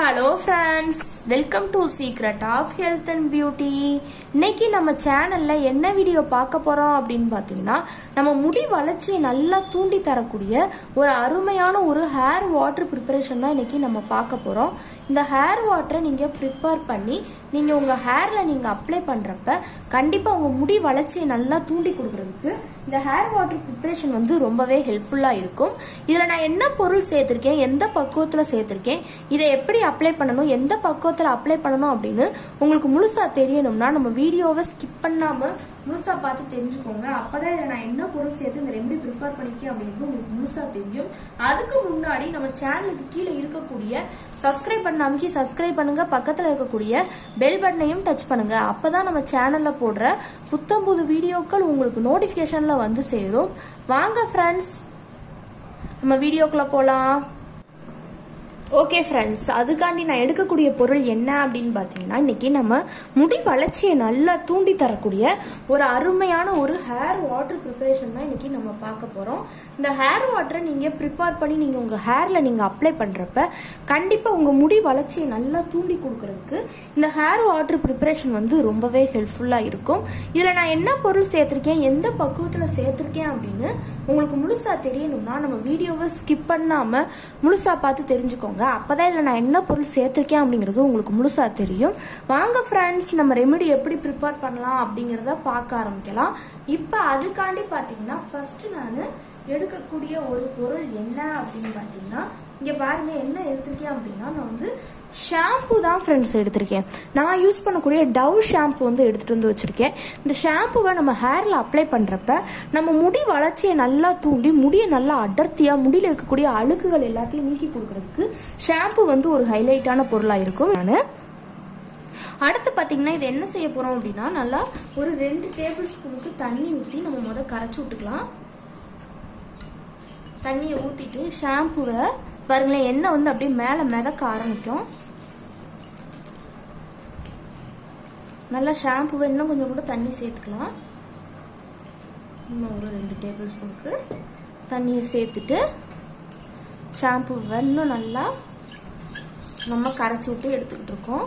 hello friends welcome to secret of health and beauty இன்னைக்கு நம்ம சேனல்ல என்ன வீடியோ பார்க்க போறோம் அப்படின்னு பார்த்தீங்கன்னா நம்ம முடி வளர்ச்சியை நல்லா தூண்டி தரக்கூடிய ஒரு அருமையான ஒரு ஹேர் வாட்டர் ப்ரிப்பரேஷன் தான் இன்னைக்கு நம்ம பார்க்க போறோம் இந்த ஹேர் வாட்டரை நீங்க ப்ரிப்பேர் பண்ணி நீங்க உங்க ஹேர்ல நீங்க அப்ளை பண்றப்ப கண்டிப்பா உங்க முடி வளர்ச்சியை நல்லா தூண்டி கொடுக்கறதுக்கு இந்த ஹேர் வாட்டர் ப்ரிப்பரேஷன் வந்து ரொம்பவே ஹெல்ப்ஃபுல்லா இருக்கும் இதுல நான் என்ன பொருள் சேர்த்திருக்கேன் எந்த பக்குவத்துல சேர்த்திருக்கேன் இதை எப்படி அப்ளை பண்ணணும் எந்த பக்குவத்துல அப்ளை பண்ணணும் அப்படின்னு உங்களுக்கு முழுசா தெரியணும்னா நம்ம வீடியோவை ஸ்கிப் பண்ணாம முழுசா பார்த்து தெரிஞ்சுக்கோங்க அப்பதான் இதில் நான் என்ன பொருள் சேர்த்து இந்த ரெமெடி ப்ரிப்பேர் பண்ணிருக்கேன் அப்படிங்கிறது உங்களுக்கு முழுசா தெரியும் அதுக்கு முன்னாடி நம்ம சேனலுக்கு கீழே இருக்கக்கூடிய சப்ஸ்கிரைப் பண்ண அமைக்கி சப்ஸ்கிரைப் பண்ணுங்க பக்கத்துல இருக்கக்கூடிய பெல் பட்டனையும் டச் பண்ணுங்க அப்பதான் நம்ம சேனல்ல போடுற புத்தம் புது வீடியோக்கள் உங்களுக்கு நோட்டிபிகேஷன்ல வந்து சேரும் வாங்க ஃப்ரெண்ட்ஸ் நம்ம வீடியோக்குள்ள போலாம் ஓகே ஃப்ரெண்ட்ஸ் அதுக்காண்டி நான் எடுக்கக்கூடிய பொருள் என்ன அப்படின்னு பார்த்தீங்கன்னா இன்னைக்கு நம்ம முடி வளர்ச்சியை நல்லா தூண்டி தரக்கூடிய ஒரு அருமையான ஒரு ஹேர் வாட்டர் ப்ரிப்பரேஷன் தான் இன்னைக்கு நம்ம பார்க்க போகிறோம் இந்த ஹேர் வாட்டரை நீங்கள் ப்ரிப்பேர் பண்ணி நீங்கள் உங்கள் ஹேரில் நீங்கள் அப்ளை பண்ணுறப்ப கண்டிப்பாக உங்கள் முடி வளர்ச்சியை நல்லா தூண்டி கொடுக்கறதுக்கு இந்த ஹேர் வாட்டர் ப்ரிப்பரேஷன் வந்து ரொம்பவே ஹெல்ப்ஃபுல்லாக இருக்கும் இதில் நான் என்ன பொருள் சேர்த்துருக்கேன் எந்த பக்குவத்தில் சேர்த்துருக்கேன் அப்படின்னு உங்களுக்கு முழுசாக தெரியணும்னா நம்ம வீடியோவை ஸ்கிப் பண்ணாமல் முழுசாக பார்த்து தெரிஞ்சுக்கோங்க அப்பதான் இதில் நான் என்ன பொருள் சேர்த்துருக்கேன் அப்படிங்கிறது உங்களுக்கு முழுசா தெரியும் வாங்க ஃப்ரெண்ட்ஸ் நம்ம ரெமெடி எப்படி ப்ரிப்பேர் பண்ணலாம் அப்படிங்கிறத பார்க்க ஆரம்பிக்கலாம் இப்போ அதுக்காண்டி பார்த்தீங்கன்னா ஃபர்ஸ்ட் நான் எடுக்கக்கூடிய ஒரு பொருள் என்ன அப்படின்னு பார்த்தீங்கன்னா இங்கே பாருங்க என்ன எடுத்திருக்கேன் அப்படின்னா நான் வந்து ஷாம்பு தான் ஃப்ரெண்ட்ஸ் எடுத்திருக்கேன் நான் யூஸ் பண்ணக்கூடிய டவ் ஷாம்பு வந்து எடுத்துகிட்டு வந்து வச்சுருக்கேன் இந்த ஷாம்புவை நம்ம ஹேரில் அப்ளை பண்ணுறப்ப நம்ம முடி வளர்ச்சியை நல்லா தூண்டி முடியை நல்லா அடர்த்தியாக முடியில் இருக்கக்கூடிய அழுக்குகள் எல்லாத்தையும் நீக்கி கொடுக்கறதுக்கு ஷாம்பு வந்து ஒரு ஹைலைட்டான பொருளாக இருக்கும் நான் அடுத்து பார்த்தீங்கன்னா இது என்ன செய்ய போகிறோம் அப்படின்னா நல்லா ஒரு ரெண்டு டேபிள் ஸ்பூனுக்கு தண்ணி ஊற்றி நம்ம முத கரைச்சி விட்டுக்கலாம் தண்ணியை ஊற்றிட்டு ஷாம்புவை பாருங்களேன் எண்ணெய் வந்து அப்படியே மேலே மிதக்க ஆரம்பிக்கும் நல்லா ஷாம்புவை இன்னும் கொஞ்சம் கூட தண்ணி சேர்த்துக்கலாம் இன்னும் ஒரு ரெண்டு டேபிள் ஸ்பூனுக்கு தண்ணியை சேர்த்துட்டு ஷாம்புவை இன்னும் நல்லா நம்ம கரைச்சி விட்டு எடுத்துக்கிட்டு இருக்கோம்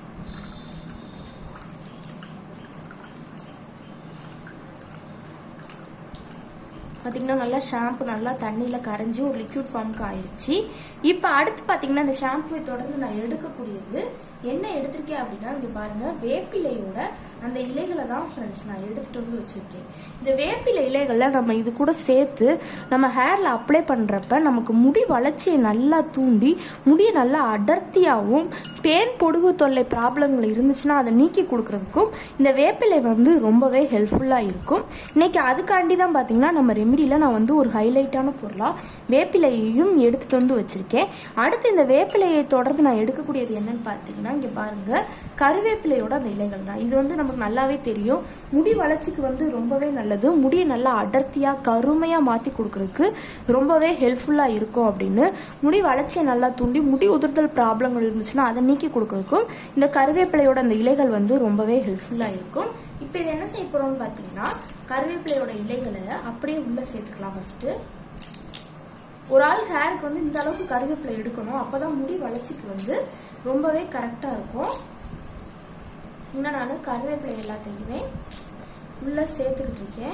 பார்த்தீங்கன்னா நல்லா ஷாம்பு நல்லா தண்ணியில் கரைஞ்சி ஒரு லிக்விட் ஃபார்முக்கு ஆயிடுச்சு இப்போ அடுத்து பார்த்தீங்கன்னா இந்த ஷாம்புவை தொடர்ந்து நான் எடுக்கக்கூடியது என்ன எடுத்திருக்கேன் அப்படின்னா இங்கே பாருங்க வேப்பிலையோட அந்த இலைகளை தான் ஃப்ரெண்ட்ஸ் நான் எடுத்துட்டு வந்து வச்சிருக்கேன் இந்த வேப்பிலை இலைகளை நம்ம இது கூட சேர்த்து நம்ம ஹேரில் அப்ளை பண்ணுறப்ப நமக்கு முடி வளர்ச்சியை நல்லா தூண்டி முடியை நல்லா அடர்த்தியாகவும் பேன் பொடுகு தொல்லை ப்ராப்ளங்கள் இருந்துச்சுன்னா அதை நீக்கி கொடுக்கறதுக்கும் இந்த வேப்பிலை வந்து ரொம்பவே ஹெல்ப்ஃபுல்லாக இருக்கும் இன்னைக்கு அதுக்காண்டி தான் பார்த்தீங்கன்னா நம்ம ரெமிடியில் நான் வந்து ஒரு ஹைலைட்டான பொருளாக வேப்பிலையையும் எடுத்துட்டு வந்து வச்சிருக்கேன் அடுத்து இந்த வேப்பிலையை தொடர்ந்து நான் எடுக்கக்கூடியது என்னன்னு பார்த்தீங்கன்னா இங்கே பாருங்க கருவேப்பிலையோட அந்த இலைகள் தான் இது வந்து நமக்கு நல்லாவே தெரியும் முடி வளர்ச்சிக்கு வந்து ரொம்பவே நல்லது முடியை நல்லா அடர்த்தியாக கருமையாக மாற்றி கொடுக்கறதுக்கு ரொம்பவே ஹெல்ப்ஃபுல்லாக இருக்கும் அப்படின்னு முடி வளர்ச்சியை நல்லா தூண்டி முடி உதிர்தல் ப்ராப்ளங்கள் இருந்துச்சுன்னா அதை நீக்கி கொடுக்கறதுக்கும் இந்த கருவேப்பிலையோட அந்த இலைகள் வந்து ரொம்பவே ஹெல்ப்ஃபுல்லாக இருக்கும் இப்போ இது என்ன செய்ய போறோம்னு பார்த்தீங்கன்னா கருவேப்பிலையோட இலைகளை அப்படியே உள்ள சேர்த்துக்கலாம் ஃபர்ஸ்ட் ஒரு ஆள் ஹேருக்கு வந்து இந்த அளவுக்கு கருவேப்பிலை எடுக்கணும் அப்பதான் முடி வளர்ச்சிக்கு வந்து ரொம்பவே கரெக்டா இருக்கும் இன்னும் நான் கருவேப்பிலை எல்லாத்தையுமே உள்ள சேர்த்துக்கிட்டு இருக்கேன்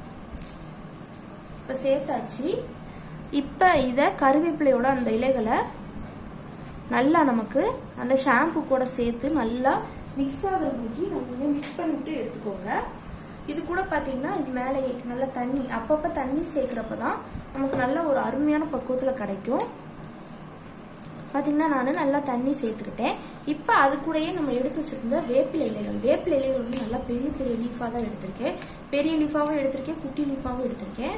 இப்ப சேர்த்தாச்சு இப்ப இத கருவேப்பிலையோட அந்த இலைகளை நல்லா நமக்கு அந்த ஷாம்பு கூட சேர்த்து நல்லா மிக்ஸ் ஆகிற மாதிரி நம்ம மிக்ஸ் பண்ணிவிட்டு எடுத்துக்கோங்க இது கூட பார்த்தீங்கன்னா இது மேலே நல்லா தண்ணி அப்பப்போ தண்ணி சேர்க்குறப்ப தான் நமக்கு நல்ல ஒரு அருமையான பக்குவத்தில் கிடைக்கும் பார்த்தீங்கன்னா நான் நல்லா தண்ணி சேர்த்துக்கிட்டேன் இப்போ அது கூடயே நம்ம எடுத்து வச்சிருந்த வேப்பிலை இலைகள் வேப்பிலை இலைகள் வந்து நல்லா பெரிய பெரிய லீஃபாக தான் எடுத்திருக்கேன் பெரிய லீஃபாகவும் எடுத்திருக்கேன் குட்டி லீஃபாகவும் எடுத்திருக்கேன்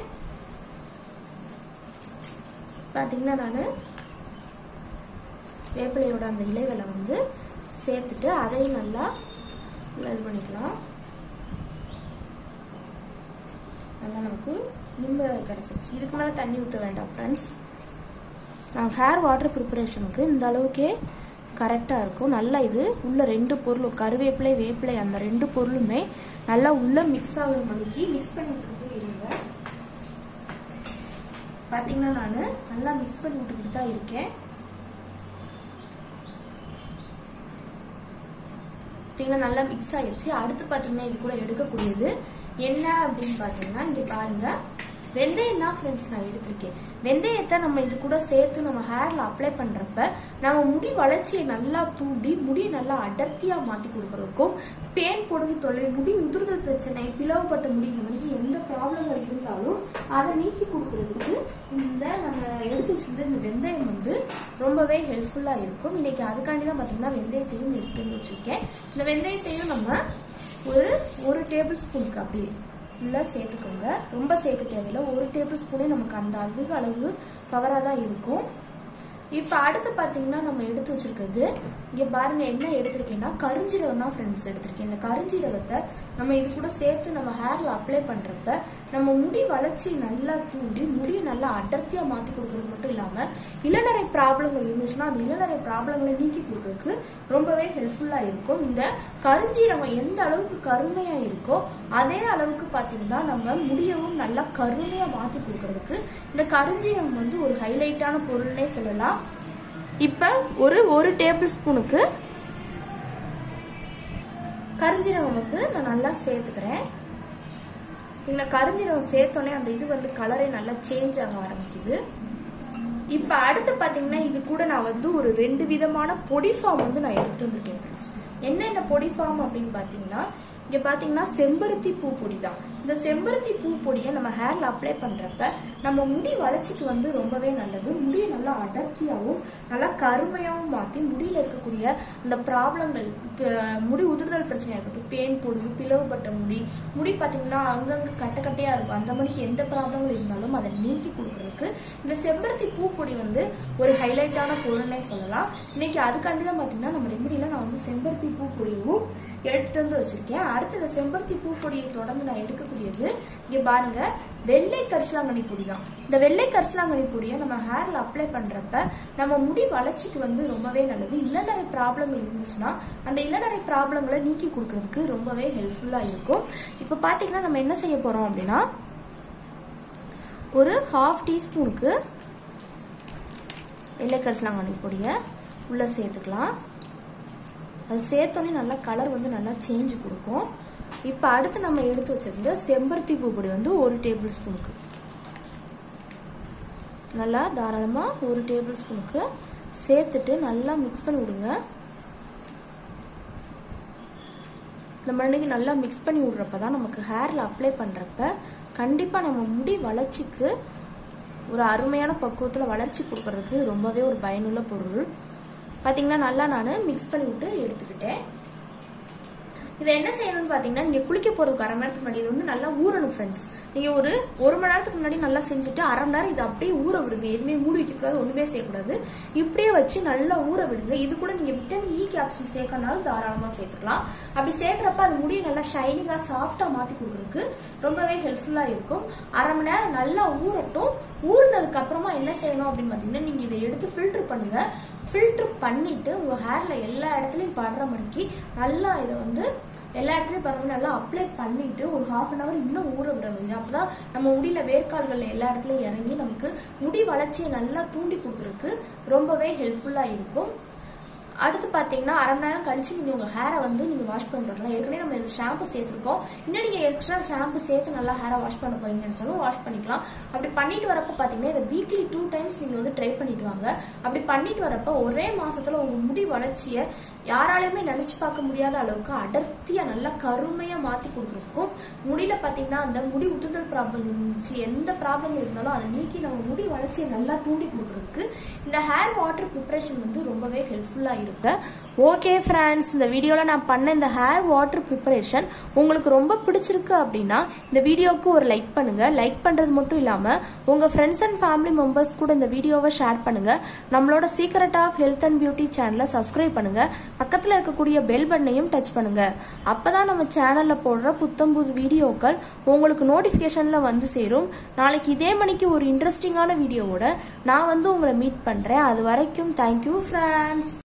பார்த்தீங்கன்னா நான் வேப்பிலையோட அந்த இலைகளை வந்து சேர்த்துட்டு அதையும் நல்லா இது பண்ணிக்கலாம் நல்லா நமக்கு நிம்ம கிடச்சிருச்சு இதுக்கு மேலே தண்ணி ஊற்ற வேண்டாம் ஃப்ரெண்ட்ஸ் நான் ஹேர் வாட்டர் ப்ரிப்பரேஷனுக்கு இந்த அளவுக்கே கரெக்டாக இருக்கும் நல்லா இது உள்ள ரெண்டு பொருளும் கருவேப்பிலை வேப்பிலை அந்த ரெண்டு பொருளுமே நல்லா உள்ள மிக்ஸ் ஆகுற மாதிரிக்கு மிக்ஸ் பண்ணிட்டு இருங்க பார்த்தீங்கன்னா நான் நல்லா மிக்ஸ் பண்ணி விட்டுக்கிட்டு தான் இருக்கேன் பார்த்தீங்கன்னா நல்லா மிக்ஸ் ஆயிடுச்சு அடுத்து பார்த்தீங்கன்னா இது கூட எடுக்கக்கூடியது என்ன அப்படின்னு பார்த்தீங்கன்னா இங்கே பாருங்க வெந்தயம் தான் ஃப்ரெண்ட்ஸ் நான் எடுத்திருக்கேன் வெந்தயத்தை நம்ம இது கூட சேர்த்து நம்ம ஹேர்ல அப்ளை பண்றப்ப நம்ம முடி வளர்ச்சியை நல்லா தூண்டி முடியை நல்லா அடர்த்தியா மாத்தி கொடுக்கறதுக்கும் பேன் பொடுகு தொல்லை முடி உதிர்தல் பிரச்சனை பிளவுபட்ட முடி இந்த மாதிரி எந்த ப்ராப்ளங்கள் இருந்தாலும் அதை நீக்கி கொடுக்கறதுக்கு இந்த நம்ம எடுத்து வச்சிருந்த இந்த வெந்தயம் வந்து ரொம்பவே ஹெல்ப்ஃபுல்லா இருக்கும் இன்னைக்கு அதுக்காண்டி தான் பாத்தீங்கன்னா வெந்தயத்தையும் எடுத்து வந்து வச்சிருக்கேன் இந்த வெந்தயத்தையும் நம்ம ஒரு ஒரு டேபிள் ஸ்பூனுக்கு அப்படியே ஃபுல்லாக சேர்த்துக்கோங்க ரொம்ப சேர்க்க தேவையில்லை ஒரு டேபிள் ஸ்பூனே நமக்கு அந்த அதிக அளவு பவராக தான் இருக்கும் இப்போ அடுத்து பார்த்தீங்கன்னா நம்ம எடுத்து வச்சிருக்கிறது இங்கே பாருங்க என்ன எடுத்திருக்கேன்னா கருஞ்சீரகம் தான் ஃப்ரெண்ட்ஸ் எடுத்திருக்கேன் இந்த கருஞ்சீரகத்தை நம்ம இது கூட சேர்த்து நம்ம ஹேர்ல அப்ளை பண்றப்ப நம்ம முடி வளர்ச்சி நல்லா தூண்டி முடியை நல்லா அடர்த்தியா மாத்தி கொடுக்கறது மட்டும் இல்லாம இளநரை ப்ராப்ளங்கள் இருந்துச்சுன்னா அந்த இளநரை ப்ராப்ளங்களை நீக்கி கொடுக்கறதுக்கு ரொம்பவே ஹெல்ப்ஃபுல்லா இருக்கும் இந்த கருஞ்சீரகம் எந்த அளவுக்கு கருமையா இருக்கோ அதே அளவுக்கு பாத்தீங்கன்னா நம்ம முடியவும் நல்லா கருமையா மாத்தி கொடுக்கறதுக்கு இந்த கருஞ்சீரகம் வந்து ஒரு ஹைலைட்டான பொருள்னே சொல்லலாம் இப்ப ஒரு ஒரு டேபிள் ஸ்பூனுக்கு கருஞ்சீரகம் வந்து நான் நல்லா சேர்த்துக்கிறேன் இந்த கருஞ்சீரகம் சேர்த்தோன்னே அந்த இது வந்து கலரே நல்லா சேஞ்ச் ஆக ஆரம்பிக்குது இப்போ அடுத்து பார்த்தீங்கன்னா இது கூட நான் வந்து ஒரு ரெண்டு விதமான பொடி ஃபார்ம் வந்து நான் எடுத்துட்டு வந்திருக்கேன் ஃப்ரெண்ட்ஸ் என்னென்ன பொடி ஃபார்ம் அப்படின்னு பார்த்தீங்கன்னா இங்கே பார்த்தீங்கன்னா செம்பருத்தி பூ பொடி தான் இந்த செம்பருத்தி பூ பொடியை நம்ம ஹேர்ல அப்ளை பண்றப்ப நம்ம முடி வளர்ச்சிக்கு வந்து ரொம்பவே நல்லது முடியை நல்லா அடர்த்தியாகவும் நல்லா கருமையாகவும் மாற்றி முடியில இருக்கக்கூடிய அந்த ப்ராப்ளங்கள் முடி உதிர்தல் பிரச்சனையா இருக்கட்டும் பேன் பொடுகு பிளவுபட்ட முடி முடி பார்த்தீங்கன்னா அங்கங்க கட்ட கட்டையா இருக்கும் அந்த மாதிரிக்கு எந்த ப்ராப்ளங்கள் இருந்தாலும் அதை நீக்கி கொடுக்கறதுக்கு இந்த செம்பருத்தி பூ பொடி வந்து ஒரு ஹைலைட்டான பொருள்னே சொல்லலாம் இன்னைக்கு அதுக்காண்டி தான் பார்த்தீங்கன்னா நம்ம ரெமடியில நான் வந்து செம்பருத்தி பூ பொடியும் எடுத்துட்டு வந்து வச்சிருக்கேன் அடுத்து இந்த செம்பருத்தி பூ பொடியை தொடர்ந்து நான் எடுக்கக்கூடியது இங்க பாருங்க வெள்ளை கரிசலாங்கண்ணி பொடி தான் இந்த வெள்ளை கரிசலாங்கண்ணி பொடியை நம்ம ஹேர்ல அப்ளை பண்றப்ப நம்ம முடி வளர்ச்சிக்கு வந்து ரொம்பவே நல்லது இளநரை ப்ராப்ளங்கள் இருந்துச்சுன்னா அந்த இளநரை ப்ராப்ளங்களை நீக்கி கொடுக்கறதுக்கு ரொம்பவே ஹெல்ப்ஃபுல்லா இருக்கும் இப்போ பாத்தீங்கன்னா நம்ம என்ன செய்ய போறோம் அப்படின்னா ஒரு ஹாஃப் டீஸ்பூனுக்கு வெள்ளை கரிசலாங்கண்ணி பொடியை உள்ள சேர்த்துக்கலாம் அது சேர்த்தோன்னே நல்லா கலர் வந்து நல்லா சேஞ்ச் கொடுக்கும் இப்போ அடுத்து நம்ம எடுத்து வச்சிருந்த செம்பருத்தி பூ பொடி வந்து ஒரு டேபிள் ஸ்பூனுக்கு நல்லா தாராளமாக ஒரு டேபிள் ஸ்பூனுக்கு சேர்த்துட்டு நல்லா மிக்ஸ் பண்ணி விடுங்க இந்த மண்ணுக்கு நல்லா மிக்ஸ் பண்ணி விடுறப்ப தான் நமக்கு ஹேரில் அப்ளை பண்ணுறப்ப கண்டிப்பாக நம்ம முடி வளர்ச்சிக்கு ஒரு அருமையான பக்குவத்தில் வளர்ச்சி கொடுக்கறதுக்கு ரொம்பவே ஒரு பயனுள்ள பொருள் பார்த்தீங்கன்னா நல்லா நான் மிக்ஸ் பண்ணி விட்டு எடுத்துக்கிட்டேன் இதை என்ன செய்யணும்னு பார்த்தீங்கன்னா நீங்கள் குளிக்க போகிறதுக்கு அரை மணி நேரத்துக்கு முன்னாடி இது வந்து நல்லா ஊறணும் ஃப்ரெண்ட்ஸ் நீங்கள் ஒரு ஒரு மணி நேரத்துக்கு முன்னாடி நல்லா செஞ்சுட்டு அரை மணி நேரம் இதை அப்படியே ஊற விடுங்க எதுவுமே மூடி வைக்கக்கூடாது ஒன்றுமே செய்யக்கூடாது இப்படியே வச்சு நல்லா ஊற விடுங்க இது கூட நீங்கள் விட்டமின் இ கேப்சூல் சேர்க்கனாலும் தாராளமாக சேர்த்துக்கலாம் அப்படி சேர்க்குறப்ப அது முடியை நல்லா ஷைனிங்காக சாஃப்டாக மாற்றி கொடுக்குறதுக்கு ரொம்பவே ஹெல்ப்ஃபுல்லாக இருக்கும் அரை மணி நேரம் நல்லா ஊறட்டும் ஊறினதுக்கு அப்புறமா என்ன செய்யணும் அப்படின்னு பார்த்தீங்கன்னா நீங்கள் இதை எடுத்து ஃபில்டர் பண்ணுங்க ஃபில்டர் பண்ணிட்டு உங்க ஹேர்ல எல்லா இடத்துலயும் படுற மாதிரிக்கு நல்லா இதை வந்து எல்லா இடத்துலயும் படுற மாதிரி நல்லா அப்ளை பண்ணிட்டு ஒரு ஹாஃப் அன் ஹவர் இன்னும் ஊற விடணும் இது அப்பதான் நம்ம முடியில வேர்க்கால்கள் எல்லா இடத்துலயும் இறங்கி நமக்கு முடி வளர்ச்சியை நல்லா தூண்டி கொடுக்கறதுக்கு ரொம்பவே ஹெல்ப்ஃபுல்லா இருக்கும் அடுத்து பார்த்தீங்கன்னா அரை மணி நேரம் கழிச்சு நீங்கள் உங்கள் ஹேரை வந்து நீங்கள் வாஷ் பண்ணிட்டு வரலாம் ஏற்கனவே நம்ம இந்த ஷாம்பு சேர்த்துருக்கோம் இன்னும் நீங்கள் எக்ஸ்ட்ரா ஷாம்பு சேர்த்து நல்லா ஹேரை வாஷ் பண்ண போறீங்கன்னு நினச்சாலும் வாஷ் பண்ணிக்கலாம் அப்படி பண்ணிட்டு வரப்போ பார்த்தீங்கன்னா இதை வீக்லி டூ டைம்ஸ் நீங்கள் வந்து ட்ரை பண்ணிட்டு வாங்க அப்படி பண்ணிட்டு வரப்போ ஒரே மாசத்துல உங்கள் முடி வளர்ச்சியை யாராலையுமே நினைச்சு பார்க்க முடியாத அளவுக்கு அடர்த்தியா நல்லா கருமையா மாத்தி கொடுக்கறதுக்கும் முடியில பாத்தீங்கன்னா அந்த முடி உதுதல் ப்ராப்ளம் இருந்துச்சு எந்த ப்ராப்ளம் இருந்தாலும் அதை நீக்கி நம்ம முடி வளர்ச்சியை நல்லா தூண்டி கொடுக்கறதுக்கு இந்த ஹேர் வாட்டர் ப்ரிப்பரேஷன் வந்து ரொம்பவே ஹெல்ப்ஃபுல்லா இருக்கு ஓகே ஃப்ரெண்ட்ஸ் இந்த வீடியோவில் நான் பண்ண இந்த ஹேர் வாட்டர் ப்ரிப்பரேஷன் உங்களுக்கு ரொம்ப பிடிச்சிருக்கு அப்படின்னா இந்த வீடியோவுக்கு ஒரு லைக் பண்ணுங்க லைக் பண்ணுறது மட்டும் இல்லாமல் உங்கள் ஃப்ரெண்ட்ஸ் அண்ட் ஃபேமிலி மெம்பர்ஸ் கூட இந்த வீடியோவை ஷேர் பண்ணுங்க நம்மளோட secret of health and beauty சேனலை சப்ஸ்கிரைப் பண்ணுங்க பக்கத்தில் இருக்கக்கூடிய பெல் பட்டனையும் டச் பண்ணுங்க அப்பதான் நம்ம சேனலில் போடுற புத்தம் புது வீடியோக்கள் உங்களுக்கு நோட்டிஃபிகேஷனில் வந்து சேரும் நாளைக்கு இதே மணிக்கு ஒரு இன்ட்ரெஸ்டிங்கான வீடியோவோட நான் வந்து உங்களை மீட் பண்ணுறேன் அது வரைக்கும் தேங்க்யூ ஃப்ரெண்ட்ஸ்